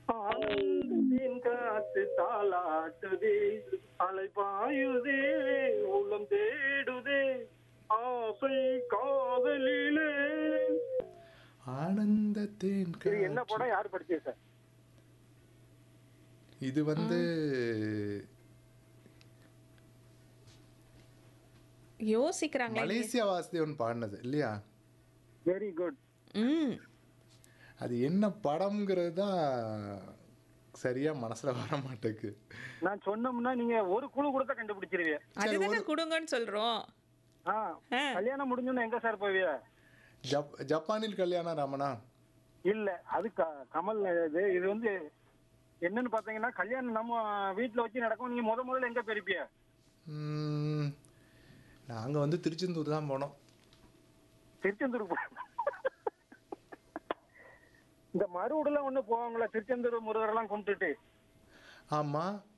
ஆனந்தத்தின் காத்து தாளாட்டுதே அலை பாயுதே உள்ளம் தேடுதே ஆசை காதலிலே ஆனந்தத்தேன் இது என்ன காற்று. படம் யாரு படிச்சது சார் இது வந்து யோசிக்கிறாங்களே மலேசியா வாசுதேவன் பாடினது இல்லையா வெரி குட் ம் அது என்ன படம்ங்கிறது தான் சரியா மனசுல வர மாட்டேங்குது நான் சொன்னோம்னா நீங்க ஒரு குழு கொடுத்தா கண்டுபிடிச்சிருவீங்க அதுதானே கொடுங்கன்னு சொல்றோம் ஆ ஆ. கல்யாணம் முடிஞ்சோன்னு எங்க சார் போவிய ஜப் ஜப்பானில் கல்யாணம் ராமனா இல்ல அது க- கமல் இது இது வந்து என்னன்னு பாத்தீங்கன்னா கல்யாணம் நம்ம வீட்டுல வச்சு நடக்கும் நீங்க முத முதல்ல எங்க போயிருப்பிய ம், நாங்க வந்து திருச்செந்தூர் தான் போனோம் திருச்செந்தூர் போ- இந்த மறுவுடுலாம் ஒண்ணு போவாங்களா திருச்செந்தூர் முருகர் எல்லாம் கும்பிட்டுட்டு ஆமா